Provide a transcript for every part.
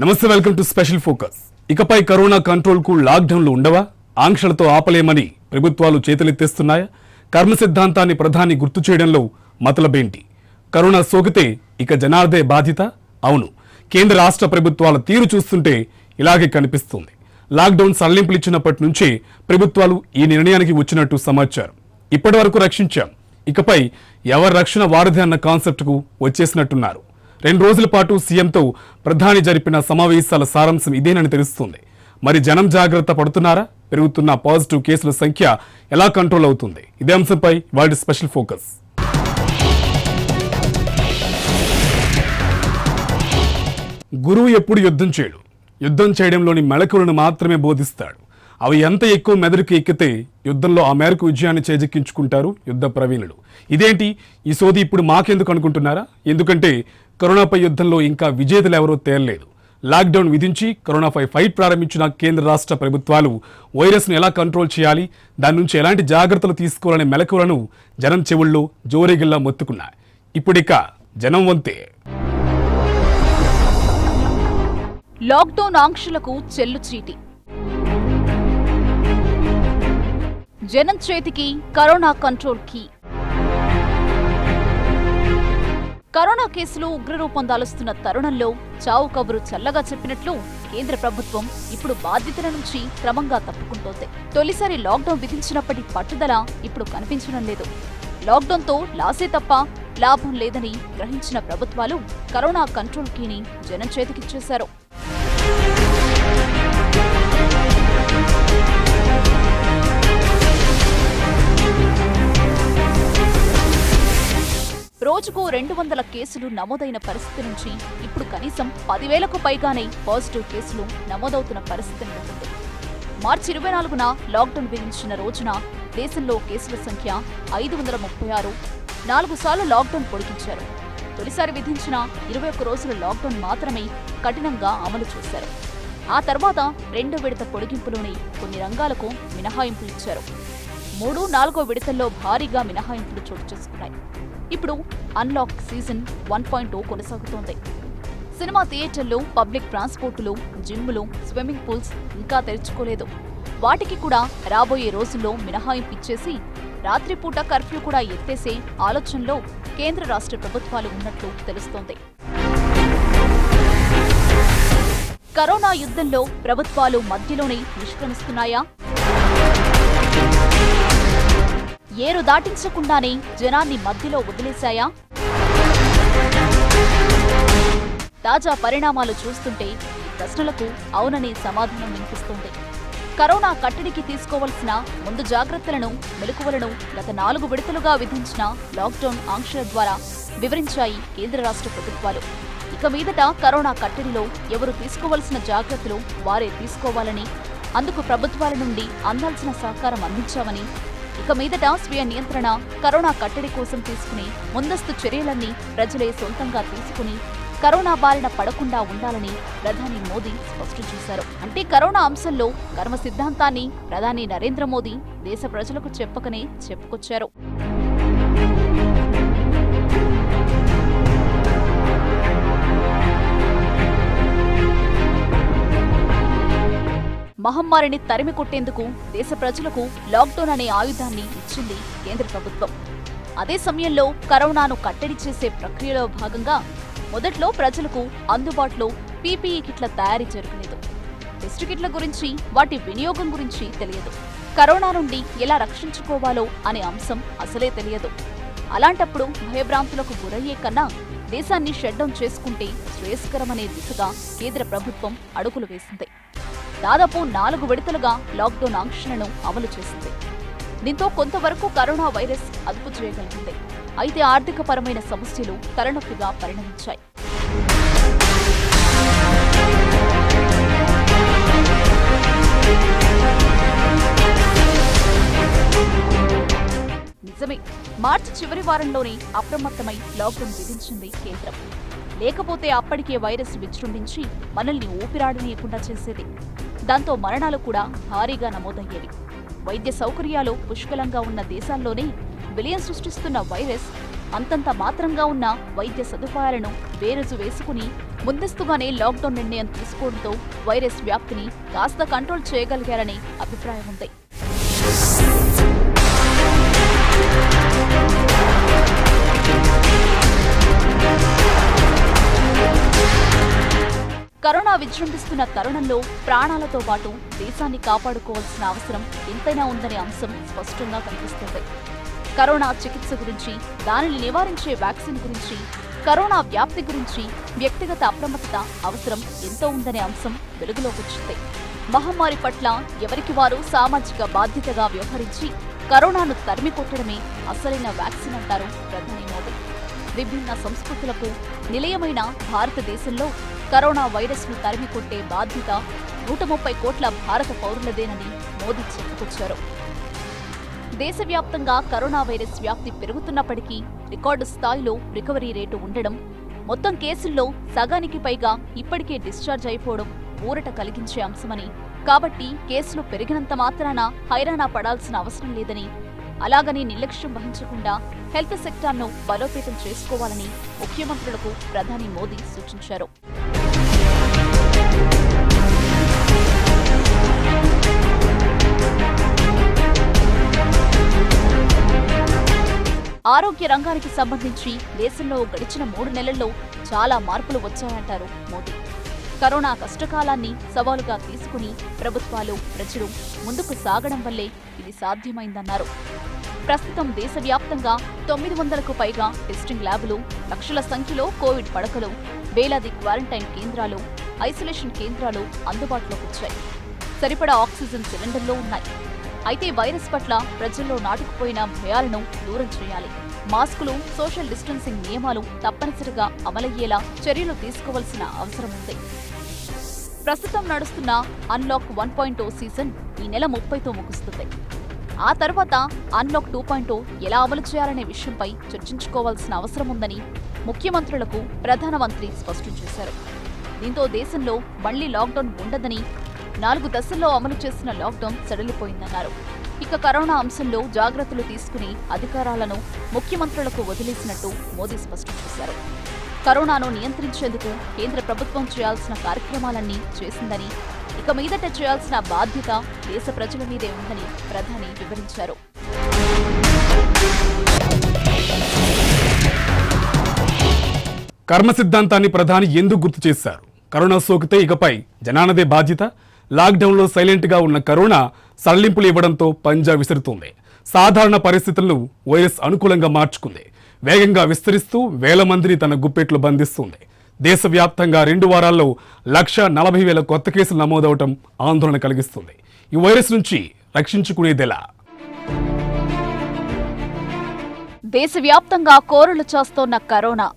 నమస్తే welcome to special focus ఇకపై corona కంట్రోల్కు లాక్డౌన్లు ఉండవా ఆంక్షలతో ఆపలేమని ప్రభుత్వాలు చేతులెత్తేస్తున్నాయా కర్మ సిద్ధాంతాన్ని ప్రధాని గుర్తు చేయడంలో మతలబేంటి కరోనా సోకితే ఇక జనార్దే బాధ్యత అవును కేంద్ర రాష్ట్ర ప్రభుత్వాల తీరు చూస్తుంటే ఇలాగే కనిపిస్తుంది లాక్డౌన్ సడలింపులు ఇచ్చినప్పటి నుంచే ప్రభుత్వాలు ఈ నిర్ణయానికి వచ్చినట్టు సమాచారం ఇప్పటి వరకు రక్షించాం ఇకపై ఎవరి రక్షణ వారధి అన్న కాన్సెప్ట్కు వచ్చేసినట్టున్నారు రెండు రోజుల పాటు సీఎంతో ప్రధాని జరిపిన సమావేశాల సారాంశం ఇదేనని తెలుస్తుంది మరి జనం జాగ్రత్త పడుతున్నారా పెరుగుతున్న పాజిటివ్ కేసుల సంఖ్య ఎలా కంట్రోల్ అవుతుంది ఇదే అంశంపై వాటి స్పెషల్ ఫోకస్ గురువు ఎప్పుడు యుద్ధం చేయడు యుద్ధం చేయడంలోని మెళకువలను మాత్రమే బోధిస్తాడు అవి ఎంత ఎక్కువ మెదడుకు ఎక్కితే యుద్ధంలో ఆ మేరకు విజయాన్ని చేజిక్కించుకుంటారు యుద్ధ ప్రవీణులు ఇదేంటి ఈ సోది ఇప్పుడు మాకెందుకు అనుకుంటున్నారా ఎందుకంటే కరోనాపై యుద్ధంలో ఇంకా విజేతలు ఎవరో తేలలేదు లాక్డౌన్ విధించి కరోనాపై ఫైట్ ప్రారంభించిన కేంద్ర రాష్ట్ర ప్రభుత్వాలు వైరస్ను ఎలా కంట్రోల్ చేయాలి దాని నుంచి ఎలాంటి జాగ్రత్తలు తీసుకోవాలనే మెలకువలను జనం చెవుల్లో జోరేగిల్లా మొత్తుకున్నాయి ఇప్పుడిక జనం వంతే లాక్డౌన్ ఆంక్షలకు చెల్లు చీటి జనం చేతికి కరోనా కంట్రోల్ కీ కరోనా కేసులు ఉగ్రరూపం దాలుస్తున్న తరుణంలో చావు కబురు చల్లగా చెప్పినట్లు కేంద్ర ప్రభుత్వం ఇప్పుడు బాధ్యతల నుంచి క్రమంగా తప్పుకుంటోంది తొలిసారి లాక్డౌన్ విధించినప్పటి పట్టుదల ఇప్పుడు కనిపించడం లేదు లాక్డౌన్తో లాసే తప్ప లాభం లేదని గ్రహించిన ప్రభుత్వాలు కరోనా కంట్రోల్ కీని జనం చేతికిచ్చేశారు రోజుకు రెండు వందల కేసులు నమోదైన పరిస్థితి నుంచి ఇప్పుడు కనీసం పదివేలకు పైగానే పాజిటివ్ కేసులు నమోదవుతున్న పరిస్థితి నెలకొంది మార్చి ఇరవై నాలుగున లాక్డౌన్ విధించిన రోజున దేశంలో కేసుల సంఖ్య ఐదు వందల ముప్పై ఆరు నాలుగు సార్లు లాక్డౌన్ పొడిగించారు తొలిసారి విధించిన ఇరవై ఒక్క రోజుల లాక్డౌన్ మాత్రమే కఠినంగా అమలు చేశారు ఆ తర్వాత రెండో విడత పొడిగింపులోని కొన్ని రంగాలకు మినహాయింపులు ఇచ్చారు మూడు నాలుగో విడతల్లో భారీగా మినహాయింపులు చోటు చేసుకున్నాయి ఇప్పుడు అన్లాక్ సీజన్ వన్ పాయింట్ కొనసాగుతోంది సినిమా థియేటర్లు పబ్లిక్ ట్రాన్స్పోర్టులు జిమ్లు స్విమ్మింగ్ పూల్స్ ఇంకా తెరుచుకోలేదు వాటికి కూడా రాబోయే రోజుల్లో మినహాయింపు ఇచ్చేసి రాత్రిపూట కర్ఫ్యూ కూడా ఎత్తేసే ఆలోచనలో కేంద్ర రాష్ట్ర ప్రభుత్వాలు ఉన్నట్లు తెలుస్తోంది కరోనా యుద్ధంలో ప్రభుత్వాలు మధ్యలోనే నిష్క్రమిస్తున్నాయా ఏరు దాటించకుండానే జనాన్ని మధ్యలో వదిలేశాయా తాజా పరిణామాలు చూస్తుంటే ఈ ప్రశ్నలకు అవుననే సమాధానం వినిపిస్తోంది కరోనా కట్టడికి తీసుకోవలసిన ముందు జాగ్రత్తలను మెలకువలను గత నాలుగు విడతలుగా విధించిన లాక్డౌన్ ఆంక్షల ద్వారా వివరించాయి కేంద్ర రాష్ట్ర ప్రభుత్వాలు ఇక మీదట కరోనా కట్టడిలో ఎవరు తీసుకోవలసిన జాగ్రత్తలు వారే తీసుకోవాలని అందుకు ప్రభుత్వాల నుండి అందాల్సిన సహకారం అందించామని ఇక మీదట స్వీయ నియంత్రణ కరోనా కట్టడి కోసం తీసుకునే ముందస్తు చర్యలన్నీ ప్రజలే సొంతంగా తీసుకుని కరోనా బారిన పడకుండా ఉండాలని ప్రధాని మోదీ స్పష్టం చేశారు అంటే కరోనా అంశంలో కర్మ సిద్ధాంతాన్ని ప్రధాని నరేంద్ర మోదీ దేశ ప్రజలకు చెప్పకనే చెప్పుకొచ్చారు మహమ్మారిని తరిమి కొట్టేందుకు దేశ ప్రజలకు లాక్డౌన్ అనే ఆయుధాన్ని ఇచ్చింది కేంద్ర ప్రభుత్వం అదే సమయంలో కరోనాను కట్టడి చేసే ప్రక్రియలో భాగంగా మొదట్లో ప్రజలకు అందుబాటులో పీపీఈ కిట్ల తయారీ జరగలేదు టెస్ట్ కిట్ల గురించి వాటి వినియోగం గురించి తెలియదు కరోనా నుండి ఎలా రక్షించుకోవాలో అనే అంశం అసలే తెలియదు అలాంటప్పుడు భయభ్రాంతులకు గురయ్యే కన్నా దేశాన్ని షట్డౌన్ చేసుకుంటే శ్రేయస్కరమనే దిశగా కేంద్ర ప్రభుత్వం అడుగులు వేసింది దాదాపు నాలుగు విడతలుగా లాక్డౌన్ ఆంక్షలను అమలు చేసింది దీంతో కొంతవరకు కరోనా వైరస్ అదుపు చేయగలిగింది అయితే ఆర్థికపరమైన సమస్యలు తలనొప్పిగా పరిణమించాయి నిజమే మార్చి చివరి వారంలోనే అప్రమత్తమై లాక్డౌన్ విధించింది కేంద్రం లేకపోతే అప్పటికే వైరస్ విజృంభించి మనల్ని ఊపిరాడనీయకుండా చేసేది దాంతో మరణాలు కూడా భారీగా నమోదయ్యేవి వైద్య సౌకర్యాలు పుష్కలంగా ఉన్న దేశాల్లోనే విలయం సృష్టిస్తున్న వైరస్ అంతంత మాత్రంగా ఉన్న వైద్య సదుపాయాలను బేరజు వేసుకుని ముందస్తుగానే లాక్డౌన్ నిర్ణయం తీసుకోవడంతో వైరస్ వ్యాప్తిని కాస్త కంట్రోల్ చేయగలిగారని అభిప్రాయం ఉంది కరోనా విజృంభిస్తున్న తరుణంలో ప్రాణాలతో పాటు దేశాన్ని కాపాడుకోవాల్సిన అవసరం ఎంతైనా ఉందనే అంశం స్పష్టంగా కనిపిస్తుంది కరోనా చికిత్స గురించి దానిని నివారించే వ్యాక్సిన్ గురించి కరోనా వ్యాప్తి గురించి వ్యక్తిగత అప్రమత్తత అవసరం ఎంతో ఉందనే అంశం వెలుగులోకి వచ్చింది మహమ్మారి పట్ల ఎవరికి వారు సామాజిక బాధ్యతగా వ్యవహరించి కరోనాను తరిమి కొట్టడమే అసలైన వ్యాక్సిన్ అంటారు ప్రధాని మోదీ విభిన్న సంస్కృతులకు నిలయమైన భారతదేశంలో కరోనా వైరస్ను తరిమి కొట్టే బాధ్యత నూట ముప్పై కోట్ల భారత పౌరులదేనని మోదీ చెప్పుకొచ్చారు దేశవ్యాప్తంగా కరోనా వైరస్ వ్యాప్తి పెరుగుతున్నప్పటికీ రికార్డు స్థాయిలో రికవరీ రేటు ఉండడం మొత్తం కేసుల్లో సగానికి పైగా ఇప్పటికే డిశ్చార్జ్ అయిపోవడం ఊరట కలిగించే అంశమని కాబట్టి కేసులు పెరిగినంత మాత్రాన హైరాణ పడాల్సిన అవసరం లేదని అలాగని నిర్లక్ష్యం వహించకుండా హెల్త్ సెక్టార్ను బలోపేతం చేసుకోవాలని ముఖ్యమంత్రులకు ప్రధాని మోదీ సూచించారు ఆరోగ్య రంగానికి సంబంధించి దేశంలో గడిచిన మూడు నెలల్లో చాలా మార్పులు వచ్చాయంటారు మోదీ కరోనా కష్టకాలాన్ని సవాలుగా తీసుకుని ప్రభుత్వాలు ప్రజలు ముందుకు సాగడం వల్లే ఇది సాధ్యమైందన్నారు ప్రస్తుతం దేశవ్యాప్తంగా తొమ్మిది వందలకు పైగా టెస్టింగ్ ల్యాబులు లక్షల సంఖ్యలో కోవిడ్ పడకలు వేలాది క్వారంటైన్ కేంద్రాలు ఐసోలేషన్ కేంద్రాలు అందుబాటులోకి వచ్చాయి సరిపడా ఆక్సిజన్ సిలిండర్లు ఉన్నాయి అయితే వైరస్ పట్ల ప్రజల్లో నాటుకుపోయిన భయాలను దూరం చేయాలి మాస్కులు సోషల్ డిస్టెన్సింగ్ నియమాలు తప్పనిసరిగా అమలయ్యేలా చర్యలు తీసుకోవాల్సిన అవసరం ఉంది ప్రస్తుతం నడుస్తున్న అన్లాక్ వన్ పాయింట్ సీజన్ ఈ నెల ముప్పైతో ముగుస్తుంది ఆ తర్వాత అన్లాక్ టూ పాయింట్ ఎలా అమలు చేయాలనే విషయంపై చర్చించుకోవాల్సిన అవసరం ఉందని ముఖ్యమంత్రులకు ప్రధానమంత్రి స్పష్టం చేశారు దీంతో దేశంలో మళ్లీ లాక్డౌన్ ఉండదని నాలుగు దశల్లో అమలు చేసిన లాక్డౌన్ సడలిపోయిందన్నారు ఇక కరోనా అంశంలో జాగ్రత్తలు తీసుకుని అధికారాలను ముఖ్యమంత్రులకు వదిలేసినట్టు మోదీ స్పష్టం చేశారు కరోనాను నియంత్రించేందుకు కేంద్ర ప్రభుత్వం చేయాల్సిన కార్యక్రమాలన్నీ చేసిందని ఇక మీదట చేయాల్సిన బాధ్యత దేశ ప్రజల మీదే ఉందని ప్రధాని వివరించారు కర్మ సిద్ధాంతాన్ని ప్రధాని ఎందుకు గుర్తు చేశారు కరోనా సోకితే ఇకపై జనానదే బాధ్యత లాక్డౌన్లో సైలెంట్గా ఉన్న కరోనా సడలింపులు ఇవ్వడంతో పంజా విసురుతోంది సాధారణ పరిస్థితులను వైరస్ అనుకూలంగా మార్చుకుంది వేగంగా విస్తరిస్తూ వేల మందిని తన గుప్పెట్లో బంధిస్తుంది దేశవ్యాప్తంగా రెండు వారాల్లో లక్ష నలభై వేల కొత్త కేసులు నమోదవటం ఆందోళన కలిగిస్తుంది ఈ వైరస్ నుంచి రక్షించుకునేదెలా దేశవ్యాప్తంగా కోరలు చేస్తోన్న కరోనా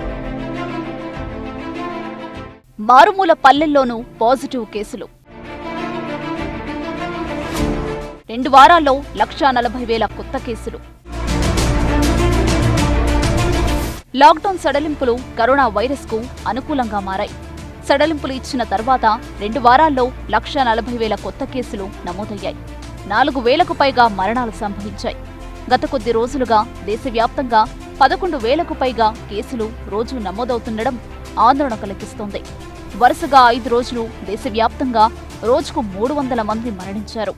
మారుమూల పల్లెల్లోనూ పాజిటివ్ కేసులు రెండు వారాల్లో లక్షా నలభై వేల కొత్త కేసులు లాక్డౌన్ సడలింపులు కరోనా వైరస్కు అనుకూలంగా మారాయి సడలింపులు ఇచ్చిన తర్వాత రెండు వారాల్లో లక్షా నలభై వేల కొత్త కేసులు నమోదయ్యాయి నాలుగు వేలకు పైగా మరణాలు సంభవించాయి గత కొద్ది రోజులుగా దేశవ్యాప్తంగా పదకొండు వేలకు పైగా కేసులు రోజు నమోదవుతుండడం ఆందోళన కలిగిస్తోంది వరుసగా ఐదు రోజులు దేశవ్యాప్తంగా రోజుకు మూడు వందల మంది మరణించారు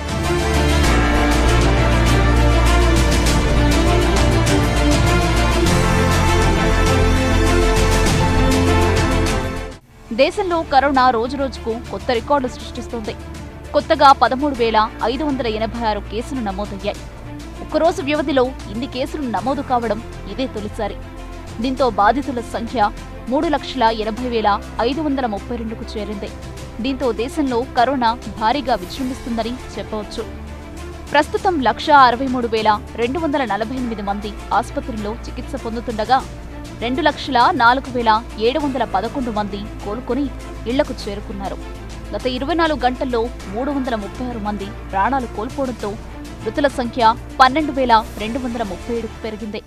దేశంలో కరోనా రోజురోజుకు కొత్త రికార్డు సృష్టిస్తోంది కొత్తగా పదమూడు వేల ఐదు వందల ఎనభై ఆరు కేసులు నమోదయ్యాయి ఒక్కరోజు వ్యవధిలో ఇన్ని కేసులు నమోదు కావడం ఇదే తొలిసారి దీంతో బాధితుల సంఖ్య మూడు లక్షల ఎనభై వేల ఐదు వందల ముప్పై రెండుకు చేరింది దీంతో దేశంలో కరోనా భారీగా విజృంభిస్తుందని చెప్పవచ్చు ప్రస్తుతం లక్ష అరవై మూడు వేల రెండు వందల నలభై ఎనిమిది మంది ఆసుపత్రుల్లో చికిత్స పొందుతుండగా రెండు లక్షల నాలుగు వేల ఏడు వందల పదకొండు మంది కోలుకొని ఇళ్లకు చేరుకున్నారు గత ఇరవై నాలుగు గంటల్లో మూడు వందల ముప్పై ఆరు మంది ప్రాణాలు కోల్పోవడంతో మృతుల సంఖ్య పన్నెండు వేల రెండు వందల ముప్పై ఏడుకు పెరిగింది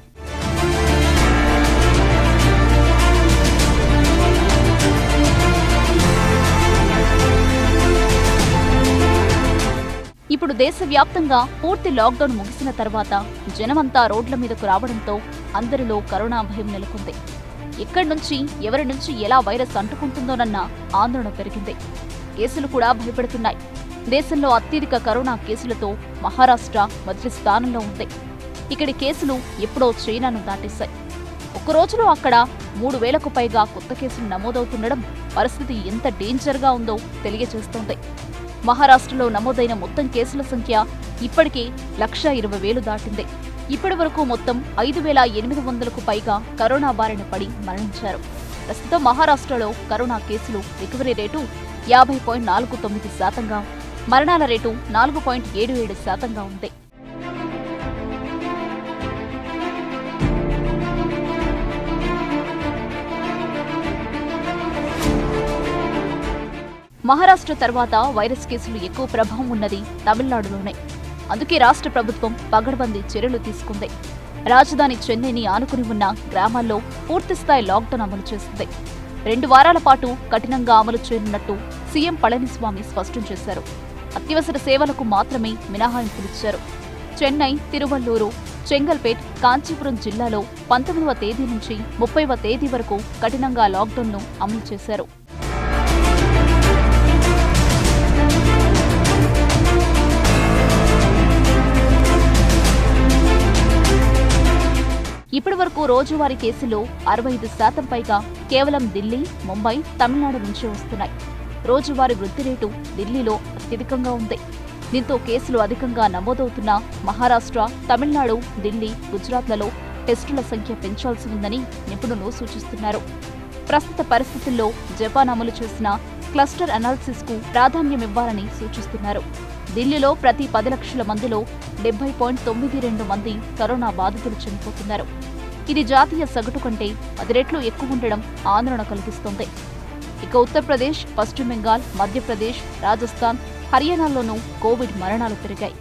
ఇప్పుడు దేశవ్యాప్తంగా పూర్తి లాక్డౌన్ ముగిసిన తర్వాత జనమంతా రోడ్ల మీదకు రావడంతో అందరిలో కరోనా భయం నెలకొంది ఎక్కడి నుంచి ఎవరి నుంచి ఎలా వైరస్ అంటుకుంటుందోనన్న ఆందోళన పెరిగింది కేసులు కూడా భయపెడుతున్నాయి దేశంలో అత్యధిక కరోనా కేసులతో మహారాష్ట్ర మొదటి స్థానంలో ఉంది ఇక్కడి కేసులు ఎప్పుడో చైనాను దాటేశాయి ఒక్క రోజులో అక్కడ మూడు వేలకు పైగా కొత్త కేసులు నమోదవుతుండడం పరిస్థితి ఎంత డేంజర్గా ఉందో తెలియజేస్తోంది మహారాష్ట్రలో నమోదైన మొత్తం కేసుల సంఖ్య ఇప్పటికే లక్ష ఇరవై వేలు దాటింది ఇప్పటి వరకు మొత్తం ఐదు వేల ఎనిమిది వందలకు పైగా కరోనా బారిన పడి మరణించారు ప్రస్తుతం మహారాష్ట్రలో కరోనా కేసులు రికవరీ రేటు యాభై పాయింట్ నాలుగు తొమ్మిది శాతంగా మరణాల రేటు నాలుగు పాయింట్ ఏడు ఏడు శాతంగా ఉంది మహారాష్ట్ర తర్వాత వైరస్ కేసులు ఎక్కువ ప్రభావం ఉన్నది తమిళనాడులోనే అందుకే రాష్ట్ర ప్రభుత్వం పగడ్బందీ చర్యలు తీసుకుంది రాజధాని చెన్నైని ఆనుకుని ఉన్న గ్రామాల్లో పూర్తిస్థాయి లాక్డౌన్ అమలు చేసింది రెండు వారాల పాటు కఠినంగా అమలు చేయనున్నట్టు సీఎం పళనిస్వామి స్పష్టం చేశారు అత్యవసర సేవలకు మాత్రమే మినహాయింపులిచ్చారు చెన్నై తిరువల్లూరు చెంగల్పేట్ కాంచీపురం జిల్లాలో పంతొమ్మిదవ తేదీ నుంచి ముప్పైవ తేదీ వరకు కఠినంగా లాక్డౌన్ను అమలు చేశారు ఇప్పటి వరకు రోజువారీ కేసుల్లో అరవై ఐదు శాతం పైగా కేవలం ఢిల్లీ ముంబై తమిళనాడు నుంచే వస్తున్నాయి రోజువారీ వృద్ధి రేటు ఢిల్లీలో అత్యధికంగా ఉంది దీంతో కేసులు అధికంగా నమోదవుతున్న మహారాష్ట్ర తమిళనాడు ఢిల్లీ గుజరాత్లలో టెస్టుల సంఖ్య పెంచాల్సి ఉందని నిపుణులు సూచిస్తున్నారు ప్రస్తుత పరిస్థితుల్లో జపాన్ అమలు చేసిన క్లస్టర్ అనాలిసిస్ కు ప్రాధాన్యమివ్వాలని సూచిస్తున్నారు ఢిల్లీలో ప్రతి పది లక్షల మందిలో డెబ్బై పాయింట్ తొమ్మిది రెండు మంది కరోనా బాధితులు చనిపోతున్నారు ఇది జాతీయ సగటు కంటే పది రెట్లు ఎక్కువ ఉండడం ఆందోళన కలిగిస్తోంది ఇక ఉత్తరప్రదేశ్ పశ్చిమ బెంగాల్ మధ్యప్రదేశ్ రాజస్థాన్ హర్యానాల్లోనూ కోవిడ్ మరణాలు పెరిగాయి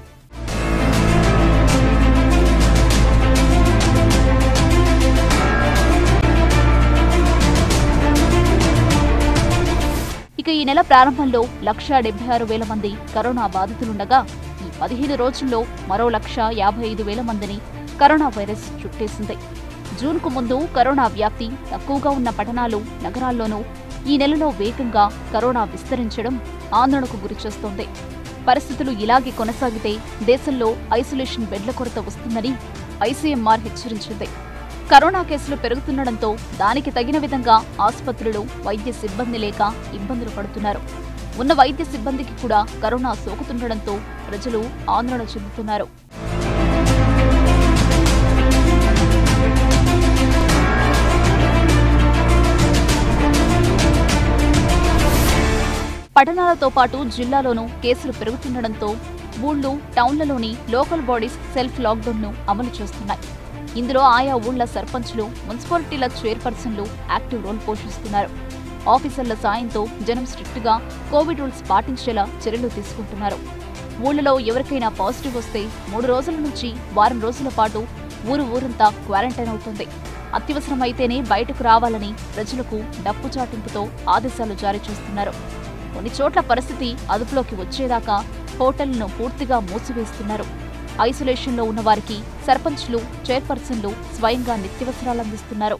ఇక ఈ నెల ప్రారంభంలో లక్షా డెబ్బై ఆరు వేల మంది కరోనా బాధితులుండగా ఈ పదిహేను రోజుల్లో మరో లక్ష యాభై ఐదు వేల మందిని కరోనా వైరస్ చుట్టేసింది జూన్కు ముందు కరోనా వ్యాప్తి తక్కువగా ఉన్న పట్టణాలు నగరాల్లోనూ ఈ నెలలో వేగంగా కరోనా విస్తరించడం ఆందోళనకు గురిచేస్తోంది పరిస్థితులు ఇలాగే కొనసాగితే దేశంలో ఐసోలేషన్ బెడ్ల కొరత వస్తుందని ఐసీఎంఆర్ హెచ్చరించింది కరోనా కేసులు పెరుగుతుండడంతో దానికి తగిన విధంగా ఆసుపత్రులు వైద్య సిబ్బంది లేక ఇబ్బందులు పడుతున్నారు ఉన్న వైద్య సిబ్బందికి కూడా కరోనా సోకుతుండడంతో ప్రజలు ఆందోళన చెందుతున్నారు పట్టణాలతో పాటు జిల్లాలోనూ కేసులు పెరుగుతుండడంతో ఊళ్ళు టౌన్లలోని లోకల్ బాడీస్ సెల్ఫ్ లాక్డౌన్ను అమలు చేస్తున్నాయి ఇందులో ఆయా ఊళ్ల సర్పంచ్లు మున్సిపాలిటీల చైర్పర్సన్లు యాక్టివ్ రోల్ పోషిస్తున్నారు ఆఫీసర్ల సాయంతో జనం స్ట్రిక్ట్ గా కోవిడ్ రూల్స్ పాటించేలా చర్యలు తీసుకుంటున్నారు ఊళ్ళలో ఎవరికైనా పాజిటివ్ వస్తే మూడు రోజుల నుంచి వారం రోజుల పాటు ఊరు ఊరంతా క్వారంటైన్ అవుతుంది అత్యవసరమైతేనే బయటకు రావాలని ప్రజలకు డప్పు చాటింపుతో ఆదేశాలు జారీ చేస్తున్నారు కొన్ని చోట్ల పరిస్థితి అదుపులోకి వచ్చేదాకా హోటళ్లను పూర్తిగా మూసివేస్తున్నారు ఐసోలేషన్లో ఉన్న వారికి సర్పంచ్లు చైర్పర్సన్లు స్వయంగా నిత్యవసరాలు అందిస్తున్నారు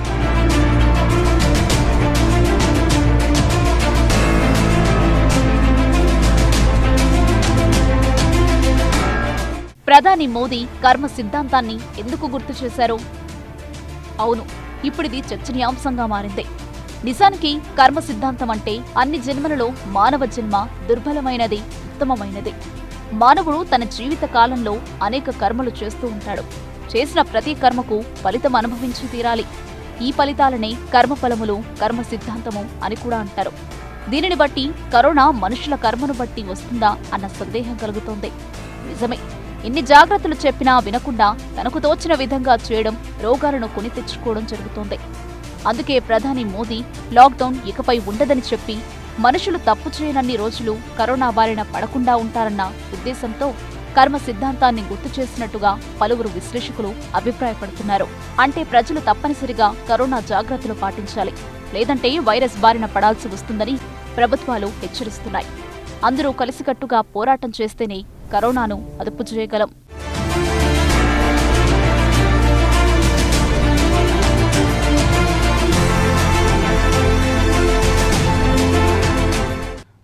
ప్రధాని మోదీ కర్మ సిద్ధాంతాన్ని ఎందుకు గుర్తు చేశారు అవును ఇప్పుడిది చర్చనీయాంశంగా మారింది నిజానికి కర్మ సిద్ధాంతం అంటే అన్ని జన్మలలో మానవ జన్మ దుర్బలమైనది ఉత్తమమైనది మానవుడు తన జీవిత కాలంలో అనేక కర్మలు చేస్తూ ఉంటాడు చేసిన ప్రతి కర్మకు ఫలితం అనుభవించి తీరాలి ఈ ఫలితాలనే కర్మఫలములు కర్మ సిద్ధాంతము అని కూడా అంటారు దీనిని బట్టి కరోనా మనుషుల కర్మను బట్టి వస్తుందా అన్న సందేహం కలుగుతోంది నిజమే ఎన్ని జాగ్రత్తలు చెప్పినా వినకుండా తనకు తోచిన విధంగా చేయడం రోగాలను కొని తెచ్చుకోవడం జరుగుతోంది అందుకే ప్రధాని మోదీ లాక్డౌన్ ఇకపై ఉండదని చెప్పి మనుషులు తప్పు చేయనన్ని రోజులు కరోనా బారిన పడకుండా ఉంటారన్న ఉద్దేశంతో కర్మ సిద్ధాంతాన్ని గుర్తు చేసినట్టుగా పలువురు విశ్లేషకులు అభిప్రాయపడుతున్నారు అంటే ప్రజలు తప్పనిసరిగా కరోనా జాగ్రత్తలు పాటించాలి లేదంటే వైరస్ బారిన పడాల్సి వస్తుందని ప్రభుత్వాలు హెచ్చరిస్తున్నాయి అందరూ కలిసికట్టుగా పోరాటం చేస్తేనే కరోనాను అదుపు చేయగలం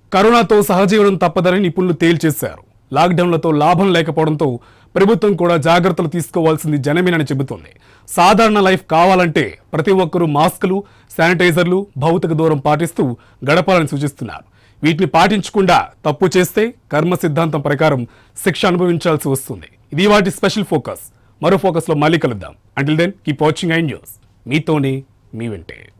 కరోనాతో సహజీవనం తప్పదని నిపుణులు తేల్చేశారు లాక్డౌన్లతో లాభం లేకపోవడంతో ప్రభుత్వం కూడా జాగ్రత్తలు తీసుకోవాల్సింది జనమేనని చెబుతోంది సాధారణ లైఫ్ కావాలంటే ప్రతి ఒక్కరూ మాస్కులు శానిటైజర్లు భౌతిక దూరం పాటిస్తూ గడపాలని సూచిస్తున్నారు వీటిని పాటించకుండా తప్పు చేస్తే కర్మ సిద్ధాంతం ప్రకారం శిక్ష అనుభవించాల్సి వస్తుంది ఇది వాటి స్పెషల్ ఫోకస్ మరో ఫోకస్లో మళ్ళీ కలుద్దాం until then keep watching iNews మీతోనే మీ వెంటే